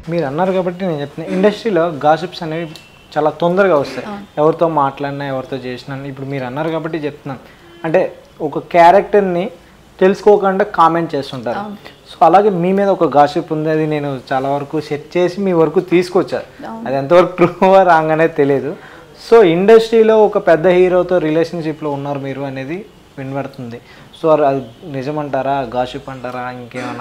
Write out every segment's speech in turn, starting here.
మీరు అన్నారు కాబట్టి నేను చెప్తున్నా ఇండస్ట్రీలో గాసిప్స్ అనేవి చాలా తొందరగా వస్తాయి ఎవరితో మాట్లాడినా ఎవరితో చేసినా ఇప్పుడు మీరు అన్నారు కాబట్టి చెప్తున్నాను అంటే ఒక క్యారెక్టర్ని తెలుసుకోకుండా కామెంట్ చేస్తుంటారు సో అలాగే మీ మీద ఒక గాసిప్ ఉంది అది నేను చాలా వరకు సెట్ చేసి మీ వరకు తీసుకొచ్చాను అది ఎంతవరకు ట్రూ రాంగ్ అనేది తెలియదు సో ఇండస్ట్రీలో ఒక పెద్ద హీరోతో రిలేషన్షిప్లో ఉన్నారు మీరు అనేది వినబడుతుంది సో అది నిజమంటారా గాసిప్ అంటారా ఇంకేమైనా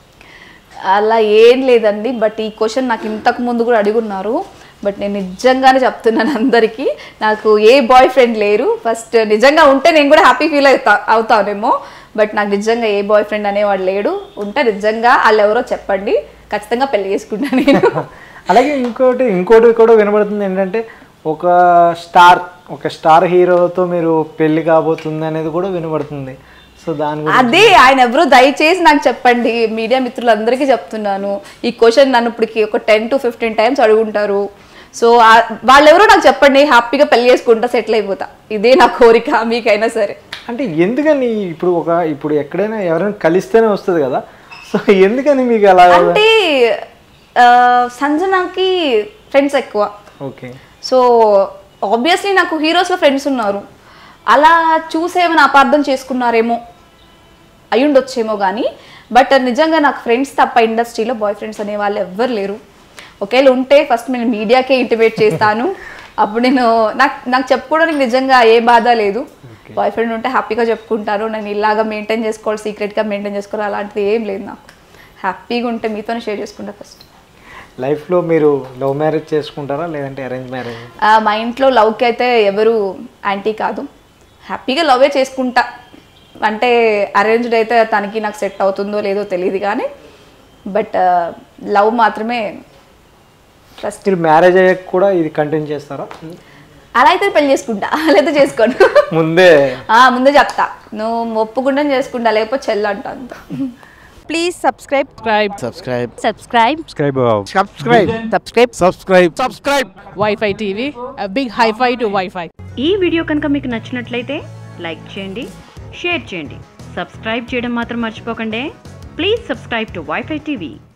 అలా ఏం లేదండి బట్ ఈ క్వశ్చన్ నాకు ఇంతకు ముందు కూడా అడుగున్నారు బట్ నేను నిజంగానే చెప్తున్నాను అందరికీ నాకు ఏ బాయ్ ఫ్రెండ్ లేరు ఫస్ట్ నిజంగా ఉంటే నేను కూడా హ్యాపీ ఫీల్ అవుతా అవుతానేమో బట్ నాకు నిజంగా ఏ బాయ్ ఫ్రెండ్ అనేవాడు లేడు ఉంటే నిజంగా వాళ్ళు ఎవరో చెప్పండి ఖచ్చితంగా పెళ్లి చేసుకుంటా నేను అలాగే ఇంకోటి ఇంకోటి కూడా వినబడుతుంది ఏంటంటే ఒక స్టార్ ఒక స్టార్ హీరోతో మీరు పెళ్లి కాబోతుంది అనేది కూడా వినబడుతుంది సో దాని గురించి అదే ఆయన ఎవరు దయచేసి నాకు చెప్పండి మీడియా మిత్రులందరికీ చెప్తున్నాను ఈ క్వశ్చన్ నన్ను ఇప్పటికి ఒక టెన్ టు ఫిఫ్టీన్ టైమ్స్ అడుగుంటారు సో వాళ్ళెవరో నాకు చెప్పండి హ్యాపీగా పెళ్లి చేసుకుంటా సెటిల్ అయిపోతా ఇదే నా కోరిక మీకైనా సరే అంటే ఎందుకని ఇప్పుడు ఒక ఇప్పుడు ఎక్కడైనా ఎవరైనా కలిస్తేనే వస్తుంది కదా సో ఎందుకని మీకు అలా అంటే ఆ, సంజనాకి ఫ్రెండ్స్ ఎక్కువ ఓకే సో ఆబ్వియస్లీ నాకు హీరోస్లో ఫ్రెండ్స్ ఉన్నారు అలా చూసేమైనా అపార్థం చేసుకున్నారేమో అయ్యుండొచ్చేమో కానీ బట్ నిజంగా నాకు ఫ్రెండ్స్ తప్ప ఇండస్ట్రీలో బాయ్ ఫ్రెండ్స్ అనే వాళ్ళు ఎవ్వరు లేరు ఒకవేళ ఉంటే ఫస్ట్ నేను మీడియాకే ఇంటిమేట్ చేస్తాను అప్పుడు నేను నాకు నాకు చెప్పుకోవడానికి నిజంగా ఏ బాధ లేదు బాయ్ ఫ్రెండ్ ఉంటే హ్యాపీగా చెప్పుకుంటాను నేను ఇలాగా మెయింటైన్ చేసుకోవాలి సీక్రెట్గా మెయింటైన్ చేసుకోవాలి అలాంటిది ఏం లేదు నాకు హ్యాపీగా ఉంటే మీతోనే షేర్ చేసుకుంటా ఫస్ట్ లైఫ్లో మీరు లవ్ మ్యారేజ్ చేసుకుంటారా లేదంటే అరేంజ్ మ్యారేజ్ ఆ, మా ఇంట్లో లవ్కి అయితే ఎవరు యాంటీ కాదు హ్యాపీగా లవ్వే చేసుకుంటా అంటే అరేంజ్డ్ అయితే తనకి నాకు సెట్ అవుతుందో లేదో తెలియదు కానీ బట్ లవ్ మాత్రమే ఫస్ట్ మీరు మ్యారేజ్ అయ్యాక కూడా ఇది కంటిన్యూ చేస్తారా అలా అయితే పెళ్లి చేసుకుంటా అలా అయితే చేసుకోను ముందే ఆ, ముందే చెప్తా నువ్వు ఒప్పుకుంటే చేసుకుంటా లేకపోతే చెల్లు అంట అంత Please subscribe. subscribe Subscribe. subscribe Subscribe. subscribe subscribe Wi-Fi TV, a big hi-fi to Wi-Fi. ఈ వీడియో కనుక మీకు నచ్చినట్లయితే లైక్ చేయండి షేర్ చేయండి సబ్స్క్రైబ్ చేయడం మాత్రం మర్చిపోకండి please subscribe to wifi TV